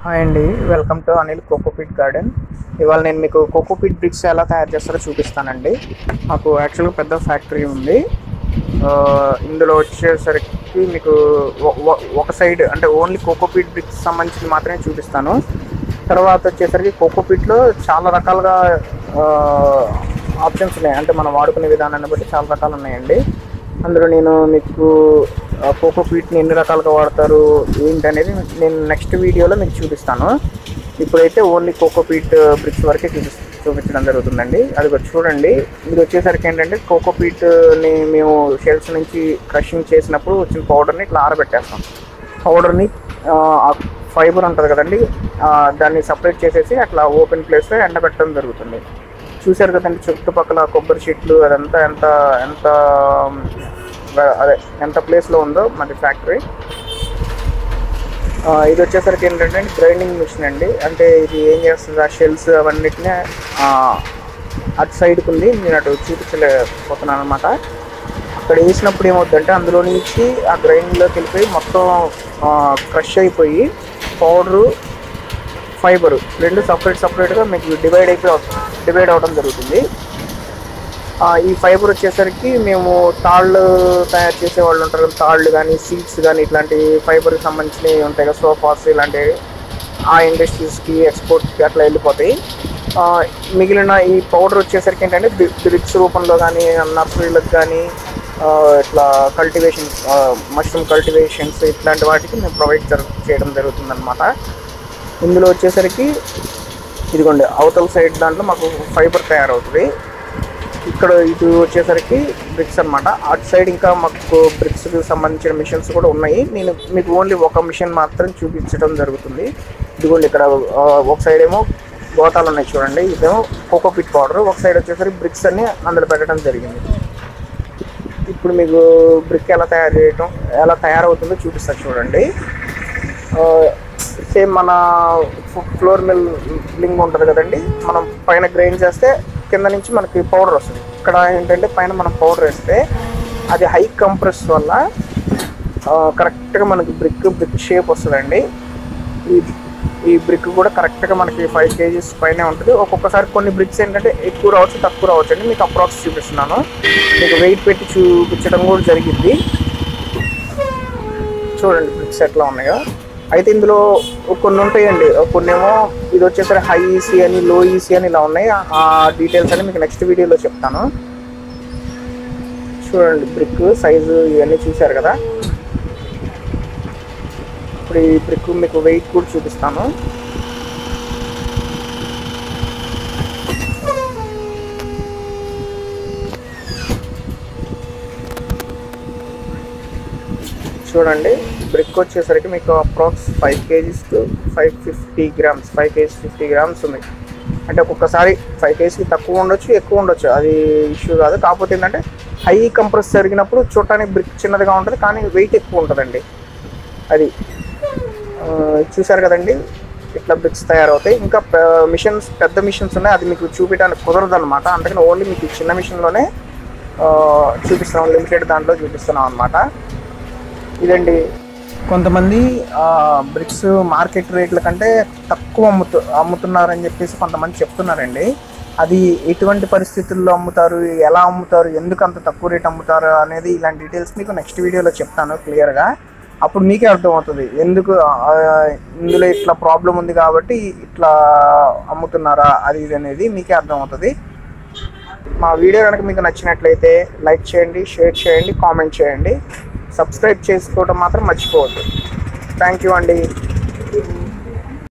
hi అండి welcome to Anil cocopeat garden ఇవాళ నేను మీకు కోకోపీట్ బ్రిక్స్ ఎలా తయారు చేస్తారో చూపిస్తానండి మాకు యాక్చువల్గా పెద్ద ఫ్యాక్టరీ ఉంది ఆ, ఇందులో వచ్చేసరికి మీకు ఒ- ఒ- ఒక సైడ్ అంటే ఓన్లీ కోకోపీట్ బ్రిక్స్ సంబంధించి మాత్రమే చూపిస్తాను తర్వాత వచ్చేసరికి కోకోపీట్లో చాలా రకాలుగా ఆప్షన్స్ ఉన్నాయి అంటే మనం వాడుకునే విధానాన్ని బట్టి చాలా రకాలు ఉన్నాయండి అందులో నేను మీకు కోకోపీట్ని ఎన్ని రకాలుగా వాడతారు ఏంటి అనేది నేను నెక్స్ట్ వీడియోలో మీకు చూపిస్తాను ఇప్పుడైతే ఓన్లీ కోకోపీట్ బ్రిక్స్ వరకే చూపి చూపించడం జరుగుతుందండి అది ఒకటి చూడండి ఇది వచ్చేసరికి ఏంటంటే కోకోపీట్ని మేము షెల్స్ నుంచి క్రషింగ్ చేసినప్పుడు వచ్చిన పౌడర్ని ఇట్లా ఆరబెట్టేస్తాం పౌడర్ని ఫైబర్ ఉంటుంది కదండి ఆ, దాన్ని సపరేట్ చేసేసి అట్లా ఓపెన్ ప్లేస్లో ఎండబెట్టడం జరుగుతుంది చూశారు కదండి చుట్టుపక్కల కొబ్బరి చెట్లు అదంతా ఎంత ఎంత ఉమ్, అదే ఎంత ప్లేస్లో ఉందో మన ఫ్యాక్టరీ ఇది వచ్చేసరికి ఏంటంటే గ్రైండింగ్ మిషన్ అండి అంటే ఇది ఏం చేస్తుంది ఆ షెల్స్ అవన్నిటిని ఆ, అటు సైడ్కి ఉంది నేను అటు చూపించలేకపోతున్నాను అనమాట అక్కడ వేసినప్పుడు ఏమవుతుందంటే అందులో నుంచి ఆ గ్రైండింగ్లోకి వెళ్ళిపోయి మొత్తం క్రష్ అయిపోయి పౌడరు ఫైబర్ రెండు సపరేట్ సపరేట్గా మీకు డివైడ్ అయిపోయి డివైడ్ అవ్వడం జరుగుతుంది ఆ, ఈ ఫైబర్ వచ్చేసరికి మేము తాళ్ళు తయారు చేసే వాళ్ళు ఉంటారు కదా, తాళ్ళు కానీ సీట్స్ కానీ ఇట్లాంటి ఫైబర్కి సంబంధించినవి ఉంటాయి కదా సోఫాస్ ఇలాంటివి ఆ ఇండస్ట్రీస్కి ఎక్స్పోర్ట్కి అట్లా వెళ్ళిపోతాయి ఆ, మిగిలిన ఈ పౌడర్ వచ్చేసరికి ఏంటంటే బ్రిక్స్ రూపంలో కానీ నర్సరీలకు కానీ ఆ, ఇట్లా కల్టివేషన్ మష్రూమ్ కల్టివేషన్స్ ఇట్లాంటి వాటికి మేము ప్రొవైడ్ చేయడం జరుగుతుందన్నమాట ఇందులో వచ్చేసరికి ఇదిగోండి అవతల సైడ్ దాంట్లో మాకు ఫైబర్ తయారవుతుంది ఇక్కడ ఇది వచ్చేసరికి బ్రిక్స్ అన్నమాట అటు సైడ్ ఇంకా మాకు బ్రిక్స్కి సంబంధించిన మిషన్స్ కూడా ఉన్నాయి నేను మీకు ఓన్లీ ఒక మిషన్ మాత్రం చూపించడం జరుగుతుంది ఇదిగోండి ఇక్కడ ఆ, ఒక సైడ్ ఏమో గోతాలు ఉన్నాయి చూడండి ఇదేమో కోకోపిట్ పౌడర్ ఒక సైడ్ వచ్చేసరికి బ్రిక్స్ అన్ని అందులో పెట్టడం జరిగింది ఇప్పుడు మీకు బ్రిక్ ఎలా తయారు చేయటం ఎలా తయారవుతుందో చూపిస్తాను చూడండి సేమ్ మన ఫ్లోర్ మిల్ లింగ్ ఉంటుంది కదండి మనం పైన గ్రైండ్ చేస్తే కింద నుంచి మనకి పౌడర్ వస్తుంది ఇక్కడ ఏంటంటే పైన మనం పౌడర్ వేస్తే అది హై కంప్రెస్ వల్ల కరెక్ట్గా మనకి బ్రిక్ బ్రిక్ షేప్ వస్తుందండి ఈ ఈ బ్రిక్ కూడా కరెక్ట్గా మనకి ఫైవ్ కేజీస్ పైనే ఉంటుంది ఒక్కొక్కసారి కొన్ని బ్రిక్స్ ఏంటంటే ఎక్కువ రావచ్చు తక్కువ రావచ్చు అండి మీకు అప్రాక్స్ చూపిస్తున్నాను మీకు వెయిట్ పెట్టి చూపించడం కూడా జరిగింది చూడండి బ్రిక్స్ ఎట్లా ఉన్నాయో అయితే ఇందులో కొన్ని ఉంటాయండి కొన్ని ఏమో ఇది వచ్చేసరి హై ఈసీ అని లో ఈసీ అని ఇలా ఉన్నాయి ఆ డీటెయిల్స్ అని మీకు నెక్స్ట్ వీడియోలో చెప్తాను చూడండి బ్రిక్ సైజు ఇవన్నీ చూశారు కదా ఇప్పుడు ఈ బ్రిక్ మీకు వెయిట్ కూడా చూపిస్తాను చూడండి బ్రిక్ వచ్చేసరికి మీకు approx five KGs to five fifty grams five KGs fifty grams ఉంది అంటే ఒక్కొక్కసారి ఫైవ్ కేజీకి తక్కువ ఉండొచ్చు ఎక్కువ ఉండొచ్చు అది ఇష్యూ కాదు కాకపోతే ఏంటంటే హై కంప్రెస్ జరిగినప్పుడు చూడటానికి బ్రిక్ చిన్నదిగా ఉంటుంది కానీ వెయిట్ ఎక్కువ ఉంటుందండి అది ఆ, చూశారు కదండి ఇట్లా బ్రిక్స్ తయారవుతాయి ఇంకా మిషన్స్ పెద్ద మిషన్స్ ఉన్నాయి అది మీకు చూపించడానికి కుదరదు అనమాట అందుకని ఓన్లీ మీకు ఈ చిన్న మిషన్లోనే చూపిస్తున్నాం లిమిటెడ్ దాంట్లో చూపిస్తున్నాం అనమాట ఇదండి కొంతమంది బ్రిక్స్ మార్కెట్ రేట్ల కంటే తక్కువ అమ్ముతు అమ్ముతున్నారని చెప్పేసి కొంతమంది చెప్తున్నారండి అది ఎటువంటి పరిస్థితుల్లో అమ్ముతారు ఎలా అమ్ముతారు ఎందుకు అంత తక్కువ రేట్ అమ్ముతారు అనేది ఇలాంటి డీటెయిల్స్ మీకు నెక్స్ట్ వీడియోలో చెప్తాను క్లియర్గా అప్పుడు మీకే అర్థమవుతుంది ఎందుకు ఆ, ఇందులో ఇట్లా ప్రాబ్లం ఉంది కాబట్టి ఇట్లా అమ్ముతున్నారా అది ఇది అనేది మీకే అర్థమవుతుంది మా వీడియో కనుక మీకు నచ్చినట్లయితే లైక్ చేయండి షేర్ చేయండి కామెంట్ చేయండి సబ్స్క్రైబ్ చేసుకోవడం మాత్రం మర్చిపోవద్దు థ్యాంక్ యూ అండి